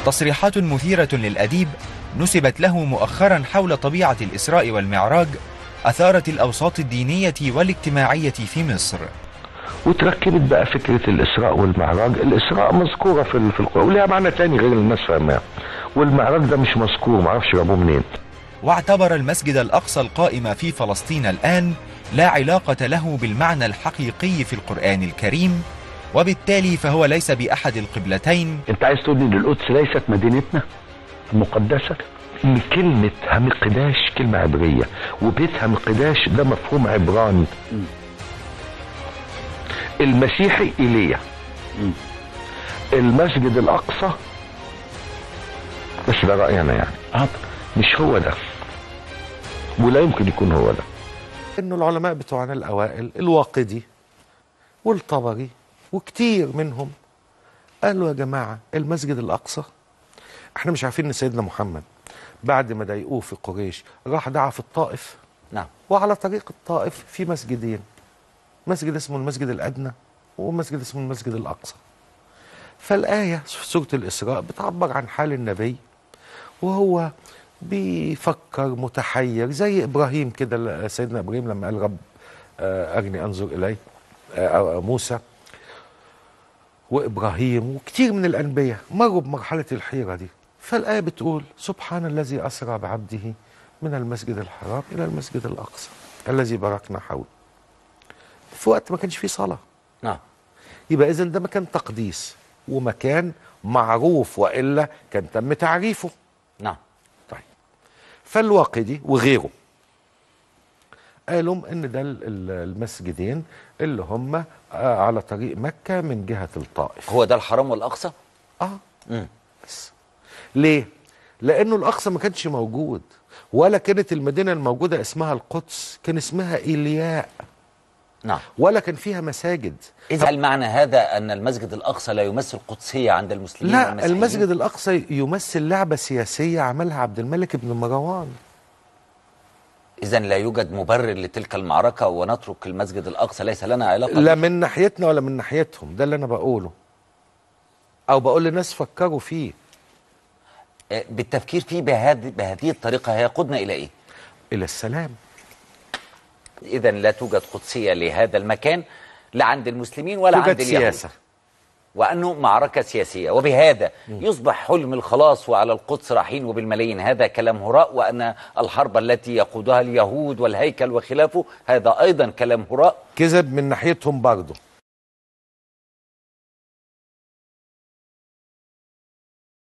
تصريحات مثيرة للأديب نسبت له مؤخرا حول طبيعة الإسراء والمعراج أثارت الأوساط الدينية والاجتماعية في مصر وتركبت بقى فكرة الإسراء والمعراج الإسراء مذكورة في في القرآن وليها معنى تاني غير الناس فاهماه والمعراج ده مش مذكور معرفش جابوه منين واعتبر المسجد الأقصى القائم في فلسطين الآن لا علاقة له بالمعنى الحقيقي في القرآن الكريم وبالتالي فهو ليس بأحد القبلتين انت عايز تقول ان القدس ليست مدينتنا المقدسة ان كلمة همقداش كلمة عبرية وبيت همقداش ده مفهوم عبراني المسيحي ايليا المسجد الاقصى بس ده رأيي انا يعني مش هو ده ولا يمكن يكون هو ده انه العلماء بتوعنا الاوائل الواقدي والطبري وكتير منهم قالوا يا جماعه المسجد الاقصى احنا مش عارفين ان سيدنا محمد بعد ما ضايقوه في قريش راح دعا في الطائف نعم وعلى طريق الطائف في مسجدين مسجد اسمه المسجد الادنى ومسجد اسمه المسجد الاقصى فالايه في سوره الاسراء بتعبر عن حال النبي وهو بيفكر متحير زي ابراهيم كده سيدنا ابراهيم لما قال رب آه، ارني انظر اليك آه، موسى وابراهيم وكتير من الانبياء مروا بمرحله الحيره دي فالايه بتقول سبحان الذي اسرى بعبده من المسجد الحرام الى المسجد الاقصى الذي باركنا حوله في وقت ما كانش فيه صلاه نعم يبقى اذا ده مكان تقديس ومكان معروف والا كان تم تعريفه نعم طيب فالواقدي وغيره قالوا ان ده ال- ال- المسجدين اللي هم آه، على طريق مكه من جهه الطائف هو ده الحرام والأقصى اه مم. بس ليه لانه الاقصى ما كانش موجود ولا كانت المدينه الموجوده اسمها القدس كان اسمها ايلياء نعم ولا كان فيها مساجد إذا هل معنى هذا أن المسجد الأقصى لا يمثل قدسية عند المسلمين لا والمسيحيين؟ المسجد الاقصى يمثل لعبه سياسيه عملها عبد الملك بن مروان إذا لا يوجد مبرر لتلك المعركة ونترك المسجد الأقصى ليس لنا علاقة لا به. من ناحيتنا ولا من ناحيتهم ده اللي انا بقوله او بقول للناس فكروا فيه آه، بالتفكير فيه بهذه بهذه الطريقة هيقودنا إلى إيه؟ الى السلام إذا لا توجد قدسية لهذا المكان لا عند المسلمين ولا توجد عند اليهود سياسه وأنه معركة سياسية وبهذا يصبح حلم الخلاص وعلى القدس رايحين وبالملايين هذا كلام هراء وأن الحرب التي يقودها اليهود والهيكل وخلافه هذا أيضا كلام هراء كذب من ناحيتهم برضه